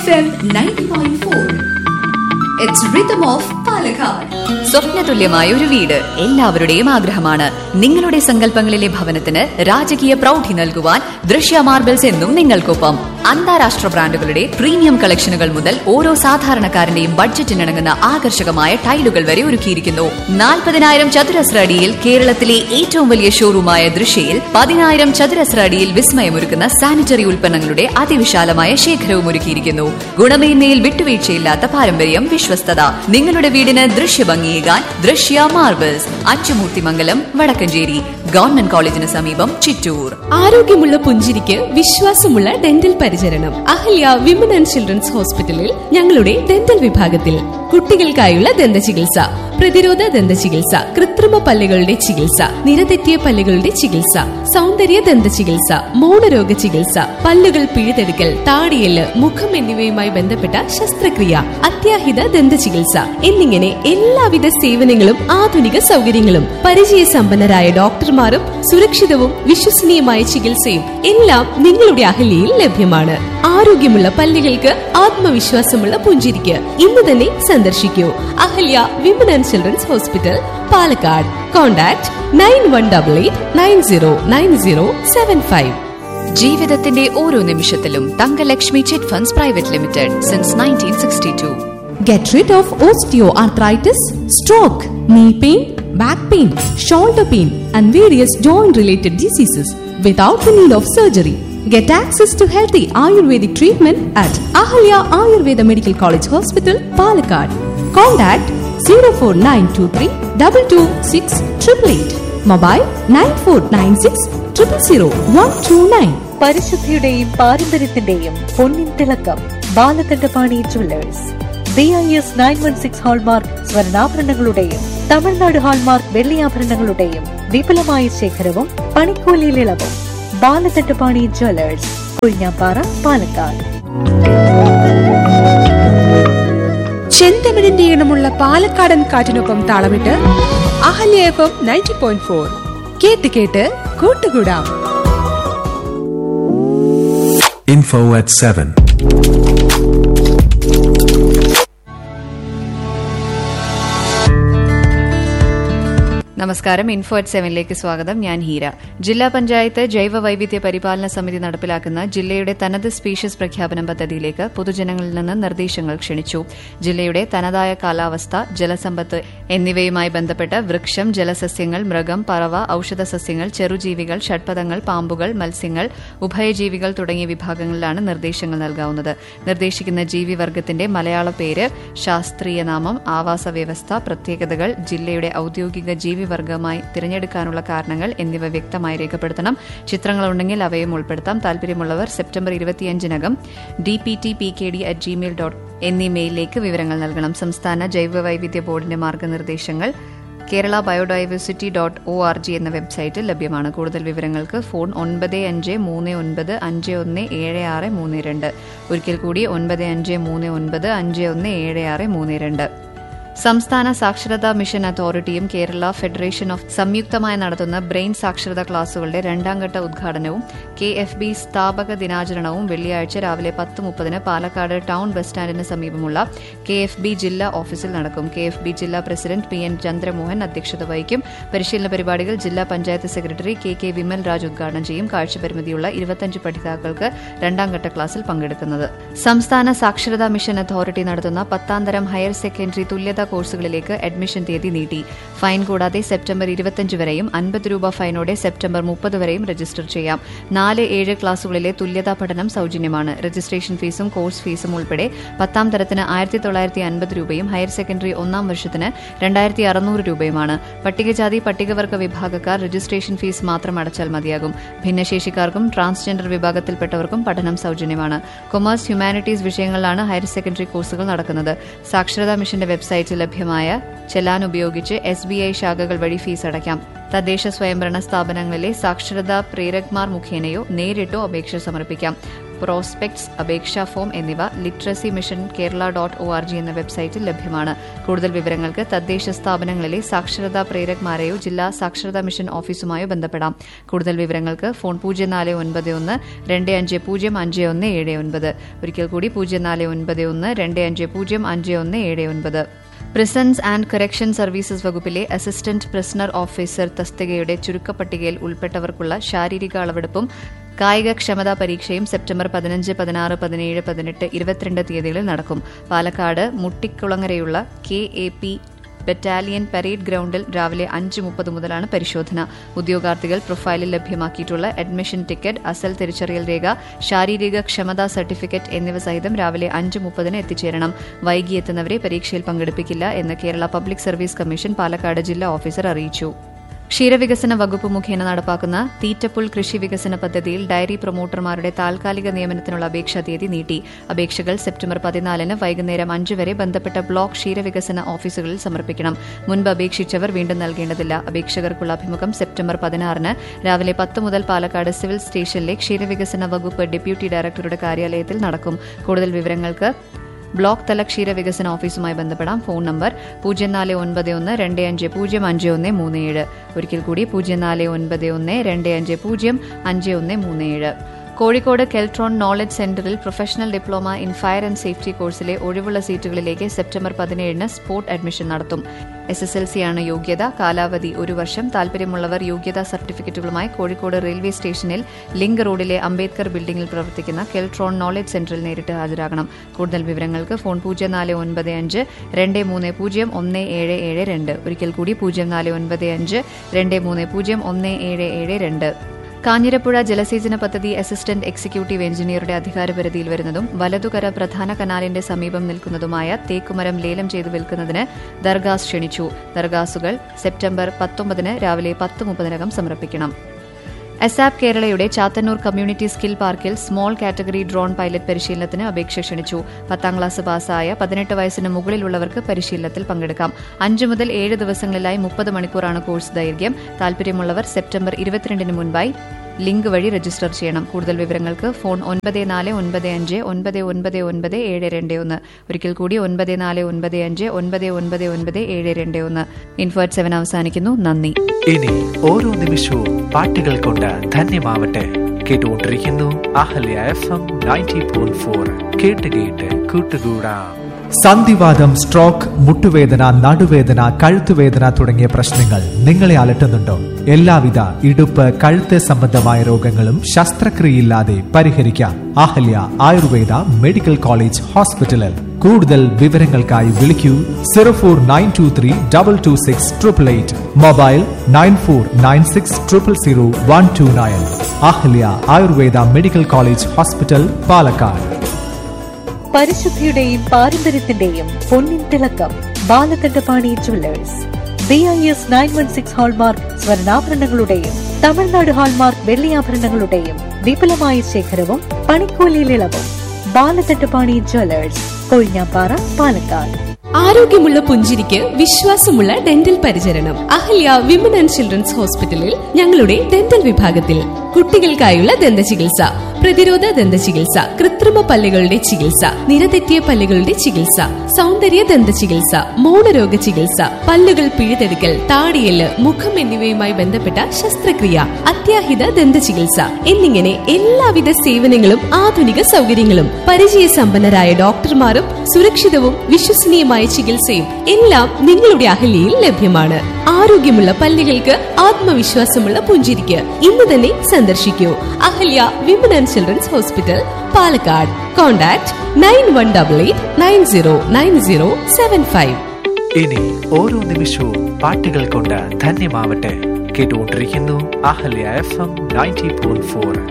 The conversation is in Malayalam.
M ninety point four it's rhythm of Palakkad സ്വപ്നതുല്യമായ ഒരു വീട് എല്ലാവരുടെയും ആഗ്രഹമാണ് നിങ്ങളുടെ സങ്കല്പങ്ങളിലെ ഭവനത്തിന് രാജകീയ പ്രൗഢി നൽകുവാൻ ദൃശ്യ മാർബിൾസ് എന്നും നിങ്ങൾക്കൊപ്പം അന്താരാഷ്ട്ര ബ്രാൻഡുകളുടെ പ്രീമിയം കളക്ഷനുകൾ മുതൽ ഓരോ സാധാരണക്കാരന്റെയും ബഡ്ജറ്റിനിണങ്ങുന്ന ആകർഷകമായ ടൈലുകൾ വരെ ഒരുക്കിയിരിക്കുന്നു നാൽപ്പതിനായിരം ചതുരശ്ര അടിയിൽ കേരളത്തിലെ ഏറ്റവും വലിയ ഷോറൂമായ ദൃശ്യയിൽ പതിനായിരം ചതുരശ്ര അടിയിൽ വിസ്മയമൊരുക്കുന്ന സാനിറ്ററി ഉൽപ്പന്നങ്ങളുടെ അതിവിശാലമായ ശേഖരവും ഒരുക്കിയിരിക്കുന്നു ഗുണമേന്മയിൽ വിട്ടുവീഴ്ചയില്ലാത്ത പാരമ്പര്യം വിശ്വസ്തത നിങ്ങളുടെ വീടിന് ദൃശ്യഭംഗിയേകാൻ ദൃശ്യ മാർബിൾസ് അച്ചുമൂർത്തിമംഗലം വടക്കഞ്ചേരി ഗവൺമെന്റ് കോളേജിന് സമീപം ചിറ്റൂർ ആരോഗ്യമുള്ള പുഞ്ചിരിക്ക് വിശ്വാസമുള്ള ഡെന്റൽ പരിചരണം അഹല്യ വിമൻ ആൻഡ് ചിൽഡ്രൻസ് ഹോസ്പിറ്റലിൽ ഞങ്ങളുടെ ഡെന്റൽ വിഭാഗത്തിൽ കുട്ടികൾക്കായുള്ള ദന്ത ചികിത്സ പ്രതിരോധ ദന്ത ചികിത്സ കൃത്രിമ പല്ലുകളുടെ ചികിത്സ നിരതെറ്റിയ പല്ലുകളുടെ ചികിത്സ സൗന്ദര്യ ദന്ത ചികിത്സ മൗനരോഗ ചികിത്സ പല്ലുകൾ പിഴുതെടുക്കൽ താടിയല് മുഖം എന്നിവയുമായി ബന്ധപ്പെട്ട ശസ്ത്രക്രിയ അത്യാഹിത ദന്ത ചികിത്സ എന്നിങ്ങനെ എല്ലാവിധ സേവനങ്ങളും ആധുനിക സൗകര്യങ്ങളും പരിചയസമ്പന്നരായ ഡോക്ടർമാരും സുരക്ഷിതവും വിശ്വസനീയമായ ചികിത്സയും എല്ലാം നിങ്ങളുടെ അഹല്യയിൽ ലഭ്യമാണ് ആരോഗ്യമുള്ള പല്ലുകൾക്ക് ആത്മവിശ്വാസമുള്ള പുഞ്ചിരിക്ക് ഇന്ന് തന്നെ സന്ദർശിക്കൂ Ahalya women and children's hospital Palakkad contact nine one double eight nine zero nine zero seven five ജീവിതത്തിന്റെ ഓരോ നിമിഷത്തിലും Thankalakshmi chit funds private limited since nineteen sixty two Get rid of osteoarthritis, stroke, knee pain, back pain, shoulder pain, and various joint related diseases without the need of surgery. Get access to healthy Ayurvedic treatment at Ahalya Ayurveda Medical College Hospital, Palakkad. Contact 04923 226 888. Mobile 9496 000 129. പരിശുദ്ധിയുടെയും പാരമ്പര്യത്തിന്റെയും പൊന്നിൻ തിളക്കം Balakandapani jewellers B I S nine one six hallmark സ്വർണ്ണാഭരണങ്ങളുടെയും തമിഴ്നാട് ഹാൾമാർക്ക് വെള്ളിയാഭരണങ്ങളുടെയും വിപുലമായ ശേഖരവും പണിക്കൂലിയിൽ ഇളവും ബാലകണ്ഠപാണി ജുവല്ലേഴ്സ് കുഴിഞ്ഞാപ്പാറ പാലക്കാട് ചെന്തമിഴിന്റെ ഈണമുള്ള പാലക്കാടൻ കാറ്റിനൊപ്പം താളമിട്ട് Ahalya F M ninety point four കേട്ട് കേട്ട് കൂട്ടുകൂടാം Info at 7. നമസ്കാരം ഇൻഫോ അറ്റ് സെവനിലേക്ക് സ്വാഗതം ഞാൻ ഹീര ജില്ലാ പഞ്ചായത്ത് ജൈവ വൈവിധ്യ പരിപാലന സമിതി നടപ്പിലാക്കുന്ന ജില്ലയുടെ തനത് സ്പീഷ്യസ് പ്രഖ്യാപനം പദ്ധതിയിലേക്ക് പൊതുജനങ്ങളിൽ നിന്ന് നിർദ്ദേശങ്ങൾ ക്ഷണിച്ചു ജില്ലയുടെ തനതായ കാലാവസ്ഥ ജലസമ്പത്ത് എന്നിവയുമായി ബന്ധപ്പെട്ട് വൃക്ഷം ജലസസ്യങ്ങൾ മൃഗം പറവ ഔഷധ സസ്യങ്ങൾ ചെറുജീവികൾ ഷഡ്പദങ്ങൾ പാമ്പുകൾ മത്സ്യങ്ങൾ ഉഭയജീവികൾ തുടങ്ങിയ വിഭാഗങ്ങളിലാണ് നിർദ്ദേശങ്ങൾ നൽകാവുന്നത് നിർദ്ദേശിക്കുന്ന ജീവിവർഗത്തിന്റെ മലയാള പേര് ശാസ്ത്രീയ നാമം ആവാസ വ്യവസ്ഥ പ്രത്യേകതകൾ ജില്ലയുടെ ഔദ്യോഗിക ജീവിവർഗമായി തിരഞ്ഞെടുക്കാനുള്ള കാരണങ്ങൾ എന്നിവ വ്യക്തമായി രേഖപ്പെടുത്തണം ചിത്രങ്ങളുണ്ടെങ്കിൽ അവയും ഉൾപ്പെടുത്താം താല്പര്യമുള്ളവർ സെപ്റ്റംബർ ഇരുപത്തിയഞ്ചിനകം D P T P K D at Gmail dot എന്നീ മെയിലിലേക്ക് വിവരങ്ങൾ നൽകണം സംസ്ഥാന ജൈവ വൈവിധ്യ ബോർഡിന്റെ മാർഗനിർദ്ദേശങ്ങൾ Kerala biodiversity dot O R G എന്ന വെബ്സൈറ്റിൽ ലഭ്യമാണ് കൂടുതൽ വിവരങ്ങൾക്ക് ഫോൺ ഒൻപത് അഞ്ച് മൂന്ന് ഒൻപത് അഞ്ച് ഒന്ന് ഏഴ് ആറ് മൂന്ന് രണ്ട് ഒരിക്കൽ കൂടി ഒൻപത് അഞ്ച് മൂന്ന് ഒൻപത് അഞ്ച് ഒന്ന് ഏഴ് ആറ് മൂന്ന് രണ്ട് സംസ്ഥാന സാക്ഷരതാ മിഷൻ അതോറിറ്റിയും കേരള ഫെഡറേഷൻ ഓഫ് സംയുക്തമായി നടത്തുന്ന ബ്രെയിൻ സാക്ഷരതാ ക്ലാസുകളുടെ രണ്ടാംഘട്ട ഉദ്ഘാടനവും കെ എഫ് ബി സ്ഥാപക ദിനാചരണവും വെള്ളിയാഴ്ച രാവിലെ പത്ത് മുപ്പതിന് പാലക്കാട് ടൗൺ ബസ് സ്റ്റാൻഡിന് സമീപമുള്ള കെ എഫ് ബി ജില്ലാ ഓഫീസിൽ നടക്കും കെ എഫ് ബി ജില്ലാ പ്രസിഡന്റ് പി എൻ ചന്ദ്രമോഹൻ അധ്യക്ഷത വഹിക്കും പരിശീലന പരിപാടികൾ ജില്ലാ panchayat secretary K K Vimal Raj ഉദ്ഘാടനം ചെയ്യും കാഴ്ചപരിമിതിയുള്ള ഇരുപത്തഞ്ച് പഠിതാക്കൾക്ക് രണ്ടാംഘട്ട ക്ലാസ്സിൽ പങ്കെടുക്കുന്നത് സംസ്ഥാന സാക്ഷരതാ മിഷൻ അതോറിറ്റി നടത്തുന്ന പത്താം തരം ഹയർ സെക്കൻഡറി തുല്യതാ കോഴ്സുകളിലേക്ക് അഡ്മിഷൻ തീയതി നീട്ടി ഫൈൻ കൂടാതെ സെപ്റ്റംബർ ഇരുപത്തിയഞ്ച് വരെയും അൻപത് രൂപ ഫൈനോടെ സെപ്റ്റംബർ മുപ്പത് വരെയും രജിസ്റ്റർ ചെയ്യാം നാല് ഏഴ് ക്ലാസുകളിലെ തുല്യതാ പഠനം സൗജന്യമാണ് രജിസ്ട്രേഷൻ ഫീസും കോഴ്സ് ഫീസും ഉൾപ്പെടെ പത്താം തരത്തിന് ആയിരത്തി തൊള്ളായിരത്തി അൻപത് രൂപയും ഹയർ സെക്കൻഡറി ഒന്നാം വർഷത്തിന് രണ്ടായിരത്തി അറുന്നൂറ് രൂപയുമാണ് പട്ടികജാതി പട്ടികവർഗ വിഭാഗക്കാർ രജിസ്ട്രേഷൻ ഫീസ് മാത്രം അടച്ചാൽ മതിയാകും ഭിന്നശേഷിക്കാർക്കും ട്രാൻസ്ജെൻഡർ വിഭാഗത്തിൽപ്പെട്ടവർക്കും പഠനം സൗജന്യമാണ് കൊമേഴ്സ് ഹ്യൂമാനിറ്റീസ് വിഷയങ്ങളിലാണ് ഹയർ സെക്കൻഡറി കോഴ്സുകൾ നടക്കുന്നത് സാക്ഷരതാ മിഷന്റെ വെബ്സൈറ്റിൽ ലഭ്യമായ ചെലാൻ ഉപയോഗിച്ച് എസ് ബി ഐ ശാഖകൾ വഴി ഫീസ് അടയ്ക്കാം തദ്ദേശ സ്വയംഭരണ സ്ഥാപനങ്ങളിലെ സാക്ഷരതാ പ്രേരക്മാർ മുഖേനയോ നേരിട്ടോ അപേക്ഷ സമർപ്പിക്കാം പ്രോസ്പെക്ട്സ് അപേക്ഷാ ഫോം എന്നിവ literacy mission Kerala dot O R G എന്ന വെബ്സൈറ്റിൽ ലഭ്യമാണ് കൂടുതൽ വിവരങ്ങൾക്ക് തദ്ദേശ സ്ഥാപനങ്ങളിലെ സാക്ഷരതാ പ്രേരക്മാരെയോ ജില്ലാ സാക്ഷരതാ മിഷൻ ഓഫീസുമായോ ബന്ധപ്പെടാം കൂടുതൽ വിവരങ്ങൾക്ക് ഫോൺ പൂജ്യം നാല് ഒൻപത് ഒന്ന് രണ്ട് അഞ്ച് പൂജ്യം അഞ്ച് ഒന്ന് ഏഴ് ഒൻപത് ഒരിക്കൽ കൂടി പൂജ്യം നാല് ഒൻപത് ഒന്ന് രണ്ട് അഞ്ച് പൂജ്യം അഞ്ച് ഒന്ന് ഏഴ് ഒൻപത് പ്രിസൺസ് ആൻഡ് കറക്ഷൻ സർവീസസ് വകുപ്പിലെ അസിസ്റ്റന്റ് പ്രിസണർ ഓഫീസർ തസ്തികയുടെ ചുരുക്കപ്പട്ടികയിൽ ഉൾപ്പെട്ടവർക്കുള്ള ശാരീരിക അളവെടുപ്പും കായിക ക്ഷമതാ പരീക്ഷയും സെപ്റ്റംബർ പതിനഞ്ച് പതിനാറ് പതിനേഴ് പതിനെട്ട് ഇരുപത്തിരണ്ട് തീയതികളിൽ നടക്കും പാലക്കാട് മുട്ടിക്കുളങ്ങരയുള്ള K A P battalion parade ഗ്രൌണ്ടിൽ രാവിലെ അഞ്ച് മുപ്പത് മുതലാണ് പരിശോധന ഉദ്യോഗാർത്ഥികൾ പ്രൊഫൈലിൽ ലഭ്യമാക്കിയിട്ടുള്ള അഡ്മിഷൻ ടിക്കറ്റ് അസൽ തിരിച്ചറിയൽ രേഖ ശാരീരിക ക്ഷമതാ സർട്ടിഫിക്കറ്റ് എന്നിവ സഹിതം രാവിലെ അഞ്ച് മുപ്പതിന് എത്തിച്ചേരണം വൈകി എത്തുന്നവരെ പരീക്ഷയിൽ പങ്കെടുപ്പിക്കില്ല എന്ന് Kerala public service commission Palakkad ജില്ലാ ഓഫീസർ അറിയിച്ചു ക്ഷീരവികസന വകുപ്പ് മുഖേന നടപ്പാക്കുന്ന തീറ്റപ്പുൽ കൃഷി വികസന പദ്ധതിയിൽ ഡയറി പ്രൊമോട്ടർമാരുടെ താൽക്കാലിക നിയമനത്തിനുള്ള അപേക്ഷാ തീയതി നീട്ടി അപേക്ഷകൾ സെപ്റ്റംബർ പതിനാലിന് വൈകുന്നേരം അഞ്ച് വരെ ബന്ധപ്പെട്ട ബ്ലോക്ക് ക്ഷീരവികസന ഓഫീസുകളിൽ സമർപ്പിക്കണം മുൻപ് അപേക്ഷിച്ചവർ വീണ്ടും നൽകേണ്ടതില്ല അപേക്ഷകർക്കുള്ള അഭിമുഖം സെപ്റ്റംബർ പതിനാറിന് രാവിലെ പത്ത് മുതൽ പാലക്കാട് സിവിൽ സ്റ്റേഷനിലെ ക്ഷീരവികസന വകുപ്പ് ഡെപ്യൂട്ടി ഡയറക്ടറുടെ കാര്യാലയത്തിൽ നടക്കും കൂടുതൽ വിവരങ്ങൾക്ക് ബ്ലോക്ക് തല ക്ഷീരവികസന ഓഫീസുമായി ബന്ധപ്പെടാം ഫോൺ നമ്പർ പൂജ്യം നാല് ഒൻപത് ഒന്ന് രണ്ട് അഞ്ച് പൂജ്യം അഞ്ച് ഒന്ന് മൂന്ന് ഏഴ് ഒരിക്കൽ കൂടി പൂജ്യം നാല് ഒൻപത് ഒന്ന് രണ്ട് അഞ്ച് പൂജ്യം അഞ്ച് ഒന്ന് മൂന്ന് ഏഴ് കോഴിക്കോട് കെൽട്രോൺ നോളജ് സെന്ററിൽ professional diploma in fire and safety കോഴ്സിലെ ഒഴിവുള്ള സീറ്റുകളിലേക്ക് സെപ്റ്റംബർ പതിനേഴിന് സ്പോട്ട് അഡ്മിഷൻ നടത്തും എസ് എസ് എൽ സിയാണ് യോഗ്യത കാലാവധി ഒരു വർഷം താൽപര്യമുള്ളവർ യോഗ്യതാ സർട്ടിഫിക്കറ്റുകളുമായി കോഴിക്കോട് റെയിൽവേ സ്റ്റേഷനിൽ ലിങ്ക് റോഡിലെ അംബേദ്കർ ബിൽഡിംഗിൽ പ്രവർത്തിക്കുന്ന കെൽട്രോൺ നോളജ് സെന്ററിൽ നേരിട്ട് ഹാജരാകണം കൂടുതൽ വിവരങ്ങൾക്ക് ഫോൺ പൂജ്യം നാല് ഒൻപത് അഞ്ച് രണ്ട് മൂന്ന് പൂജ്യം ഒന്ന് ഏഴ് ഏഴ് രണ്ട് ഒരിക്കൽ കൂടി പൂജ്യം നാല് ഒൻപത് അഞ്ച് രണ്ട് മൂന്ന് പൂജ്യം ഒന്ന് ഏഴ് ഏഴ് രണ്ട് കാഞ്ഞിരപ്പുഴ ജലസേചന പദ്ധതി അസിസ്റ്റന്റ് എക്സിക്യൂട്ടീവ് എഞ്ചിനീയറുടെ അധികാരപരിധിയിൽ വരുന്നതും വലതുകര പ്രധാന കനാലിന്റെ സമീപം നിൽക്കുന്നതുമായ തേക്കുമരം ലേലം ചെയ്തു വിൽക്കുന്നതിന് ദർഗാസ് ക്ഷണിച്ചു ദർഗാസുകൾ സെപ്റ്റംബർ പത്തൊമ്പതിന് രാവിലെ പത്ത് മുപ്പതിനകം സമർപ്പിക്കണം അസാപ് കേരളയുടെ ചാത്തന്നൂർ കമ്മ്യൂണിറ്റി സ്കിൽ പാർക്കിൽ സ്മോൾ കാറ്റഗറി ഡ്രോൺ പൈലറ്റ് പരിശീലനത്തിന് അപേക്ഷ ക്ഷണിച്ചു പത്താം ക്ലാസ് പാസ്സായ പതിനെട്ട് വയസ്സിന് മുകളിലുള്ളവർക്ക് പരിശീലനത്തിൽ പങ്കെടുക്കാം അഞ്ചു മുതൽ ഏഴ് ദിവസങ്ങളിലായി മുപ്പത് മണിക്കൂറാണ് കോഴ്സ് ദൈർഘ്യം താൽപര്യമുള്ളവർ സെപ്റ്റംബർ ഇരുപത്തിരണ്ടിന് മുൻപായി ലിങ്ക് വഴി രജിസ്റ്റർ ചെയ്യണം കൂടുതൽ വിവരങ്ങൾക്ക് ഫോൺ ഒൻപത് നാല് ഒൻപത് അഞ്ച് ഒൻപത് ഒൻപത് ഒൻപത് ഏഴ് രണ്ട് ഒന്ന് ഒരിക്കൽ കൂടി ഒൻപത് നാല് ഒൻപത് അഞ്ച് ഒൻപത് ഒൻപത് ഒൻപത് ഏഴ് രണ്ട് ഒന്ന് ഇൻഫോ അറ്റ് സെവൻ അവസാനിക്കുന്നു നന്ദി ഇനി ഓരോ നിമിഷവും പാട്ടുകൾ കൊണ്ട് ധന്യമാവട്ടെ കേട്ടുകൊണ്ടിരിക്കുന്നു Ahalya F M ninety point four കേട്ട് കേട്ട് കൂട്ടുകൂടാം സന്ധിവാദം സ്ട്രോക്ക് മുട്ടുവേദന നടുവേദന കഴുത്തുവേദന തുടങ്ങിയ പ്രശ്നങ്ങൾ നിങ്ങളെ അലട്ടുന്നുണ്ടോ എല്ലാവിധ ഇടുപ്പ് കഴുത്ത് സംബന്ധമായ രോഗങ്ങളും ശസ്ത്രക്രിയയില്ലാതെ പരിഹരിക്കാം അഹല്യ ആയുർവേദ മെഡിക്കൽ കോളേജ് ഹോസ്പിറ്റലിൽ കൂടുതൽ വിവരങ്ങൾക്കായി വിളിക്കൂ zero four nine two three double two six triple eight mobile nine four nine six triple zero one two nine Ahalya Ayurveda medical college hospital Palakkad പരിശുദ്ധിയുടെയും പാരമ്പര്യത്തിന്റെയും പൊന്നിൻ തിളക്കം Balakandapani jewellers B I S nine one six hallmark സ്വർണ്ണാഭരണങ്ങളുടെയും തമിഴ്നാട് ഹാൾമാർക്ക് വെള്ളിയാഭരണങ്ങളുടെയും വിപുലമായ ശേഖരവും പണിക്കൂലിയിൽ ഇളവും ബാലകണ്ഠപാണി ജ്വല്ലേഴ്സ് കൊഴിഞ്ഞാപ്പാറ പാലക്കാട് ആരോഗ്യമുള്ള പുഞ്ചിരിക്ക് വിശ്വാസമുള്ള ഡെന്റൽ പരിചരണം അഹല്യ വിമൻ ആൻഡ് ചിൽഡ്രൻസ് ഹോസ്പിറ്റലിൽ ഞങ്ങളുടെ ഡെന്റൽ വിഭാഗത്തിൽ കുട്ടികൾക്കായുള്ള ദന്ത ചികിത്സ പ്രതിരോധ ദന്ത ചികിത്സ കൃത്രിമ പല്ലുകളുടെ ചികിത്സ നിരതെറ്റിയ പല്ലുകളുടെ ചികിത്സ സൗന്ദര്യ ദന്ത ചികിത്സ മൗനരോഗ ചികിത്സ പല്ലുകൾ പിഴുതെടുക്കൽ താടിയല് മുഖം എന്നിവയുമായി ബന്ധപ്പെട്ട ശസ്ത്രക്രിയ അത്യാഹിത ദന്ത ചികിത്സ എന്നിങ്ങനെ എല്ലാവിധ സേവനങ്ങളും ആധുനിക സൗകര്യങ്ങളും പരിചയസമ്പന്നരായ ഡോക്ടർമാരും സുരക്ഷിതവും വിശ്വസനീയമായ ചികിത്സയും എല്ലാം നിങ്ങളുടെ അഹല്യയിൽ ലഭ്യമാണ് ആരോഗ്യമുള്ള പല്ലുകൾക്ക് ആത്മവിശ്വാസമുള്ള പുഞ്ചിരിക്ക് ഇന്ന് തന്നെ സന്ദർശിക്കൂ Ahalya women and children's hospital Palakkad contact nine one double eight nine zero nine zero seven five ഇനി ഓരോ നിമിഷവും പാട്ടുകൾ കൊണ്ട് ധന്യമാവട്ടെ കേട്ടുകൊണ്ടിരിക്കുന്നു Ahalya F M ninety point four